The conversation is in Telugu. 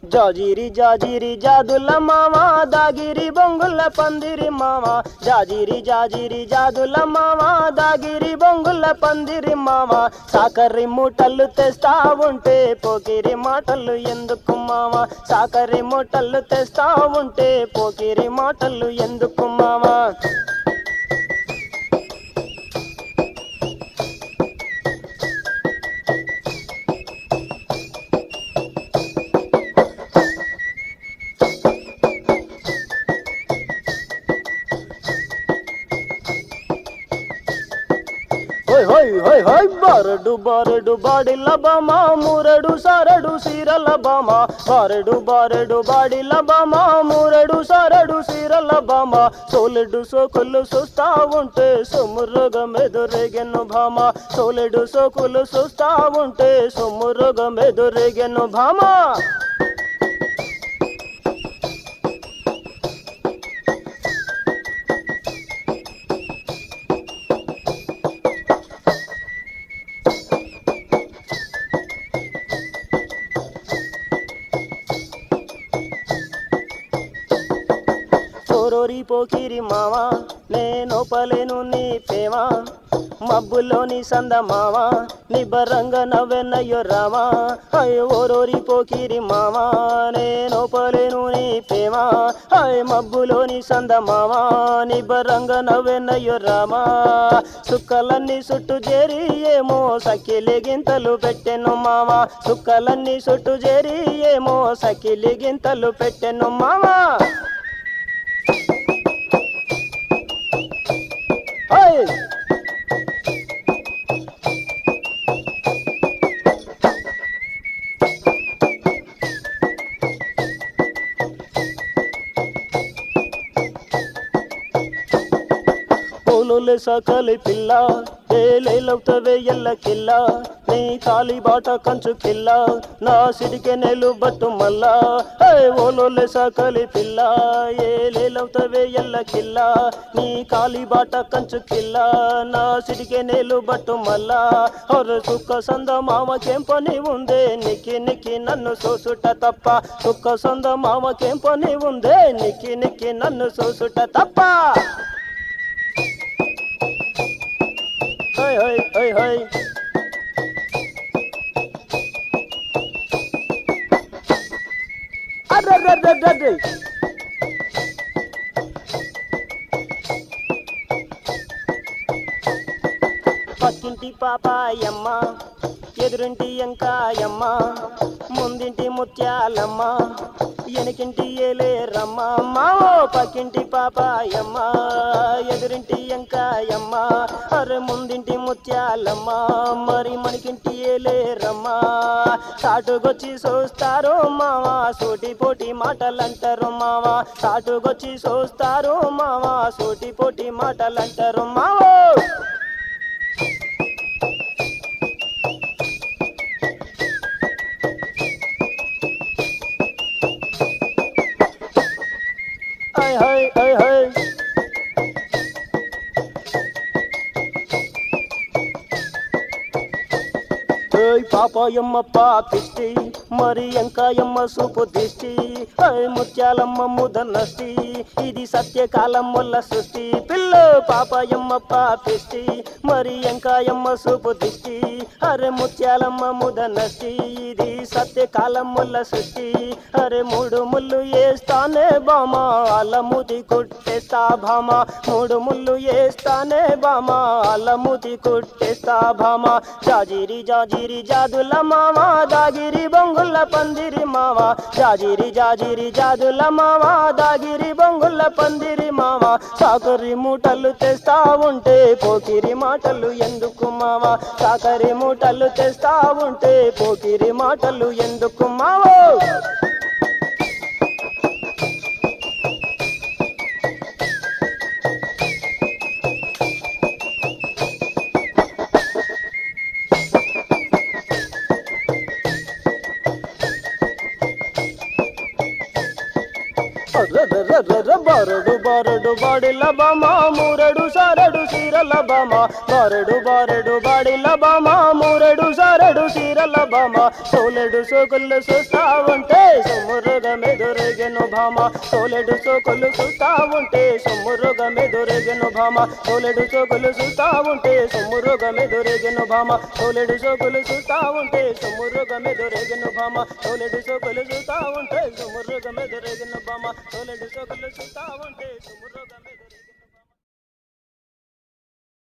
జాజిరి జాజిరి జాదుల మామ దాగిరి బొంగుల పందిరి మామ జాజిరి జాజిరి జాదుల మామ దాగిరి బొంగుల పందిరి మామ సాకరి మూటలు తెస్తా ఉంటే పోకిరి మాటలు ఎందుకు మామ సాకరి మూటలు తెస్తా ఉంటే పోకిరి మాటలు ఎందుకు మామ హోయ్ హోయ్ హోయ్ హోయ్ బారడు బారడు బాడిల బామ మూరడు సారడు సీరల బామ బారడు బారడు బాడిల బామ మూరడు సారడు సీరల బామ సోలెడు సోకులు చూస్తా ఉంటే సొమ్మురోగం ఎదురెగెను భామ సోలెడు సోకులు చూస్తా ఉంటే సొమ్మురోగం ఎదురెగెను భామ చోరోరి పోకిరి మావా నేను పలేను నీ ప్రేమ మబ్బులోని సంద మావా నిబ్బరంగా నవ్వెన్నయ్యో రామా అయ్యో ఓరోరి పోకిరి మావా నేను పలేను నీ ప్రేమ అయ్య మబ్బులోని సంద మావా నిబ్బరంగా నవ్వెన్నయ్యో రామా సుక్కలన్నీ చుట్టూ చేరి ఏమో సకిలి గింతలు పెట్టెను మావా సుక్కలన్నీ చుట్టూ చేరి ఏమో సకిలి గింతలు పెట్టెను మావా Hey! పోలోలే సకలి పిల్ల ఏలేలవుతవే ఎల్ల కిల్ల నీ కాలి బాట కంచు కిల్ల నా సిడికె నెలు బట్టు మల్లా హే ఓలోలే సకలి పిల్ల ఏలేలవుతవే ఎల్ల కిల్ల నీ కాలి బాట కంచు కిల్ల నా సిడికె నెలు బట్టు మల్లా హొర సుక్క సంద మామకేం పని ఉందే నిక్కి నిక్కి నన్ను సోసుట తప్ప సుక్క సంద మామకేం పని ఉందే నిక్కి నిక్కి నన్ను సోసుట తప్ప హై హై హై హై అర్రర్రర్రర్రర్రై. పక్కింటి పాపాయమ్మ ఎదురింటి ఎంకాయమ్మ ముందింటి ముత్యాలమ్మ వెనకింటి ఏలేరమ్మ మావో పక్కింటి పాపాయమ్మ ఎదురింటి ఎంకాయమ్మ అరే ముందింటి ముత్యాలమ్మ మరి మనకింటి ఏలేరమ్మ సాటుకొచ్చి చూస్తారు మావా సూటి పోటీ మాటలంటారు మావా సాటుకొచ్చి చూస్తారు మావా సూటి పోటీ మాటలంటారు మావో హై హై హై హై ఏయ్ పాపాయమ్మ పాపిష్టి మరి ఎంకాయమ్మ సూపు దిష్టి ఏయ్ ముత్యాలమ్మ ముదనష్టి ఇది సత్యకాలం వల్ల సృష్టి పిల్ల పాపాయమ్మ పాపిష్టి మరి ఎంకాయమ్మ సూపు దిష్టి అరే ముత్యాలమ్మ ముదనష్టి ఇది సత్యకాలం వల్ల సృష్టి అరే మూడు ముళ్ళు వేస్తానే బామ అల్లముది కుట్టేస్తా భామ మూడు ముళ్ళు వేస్తానే బామ అల్లముది కుట్టేస్తా భామ జాజిరి జాజిరి జాదుల మామ దాగిరి బొంగుల పందిరి మామ జాజిరి జాజిరి జాదుల మామ దాగిరి బొంగుల పందిరి మామ సాకరి మూటలు తెస్తా ఉంటే పోకిరి మాటలు ఎందుకు మావ సాకరి మూటలు తెస్తా ఉంటే పోకిరి మాటలు ఎందుకు మావో అర్రర్రర్రర్ర బారడు బారడు బాడిల బామ మూరెడు సారెడు సీరల బామ బారెడు బారెడు బాడిల బామ మూరెడు సారెడు సీరల బామ సోలెడు సోకులు చూస్తా ఉంటే సొమ్మురుగమెదురెగెను భామ సోలెడు సోకులు చూస్తా ఉంటే సొమ్మురుగమెదురెగెను భామ సోలెడు సోకులు చూస్తా ఉంటే సొమ్మురుగమెదురెగెను భామ సోలెడు సోకులు చూస్తా ఉంటే సొమ్మురుగమెదురెగెను భామ సోలెడు సోకులు చూస్తా ఉంటే సొమ్మురుగమెదురెగెను భామ సోలెడు సోకులు చూస్తా ఉంటే సొమ్మురుగమెదు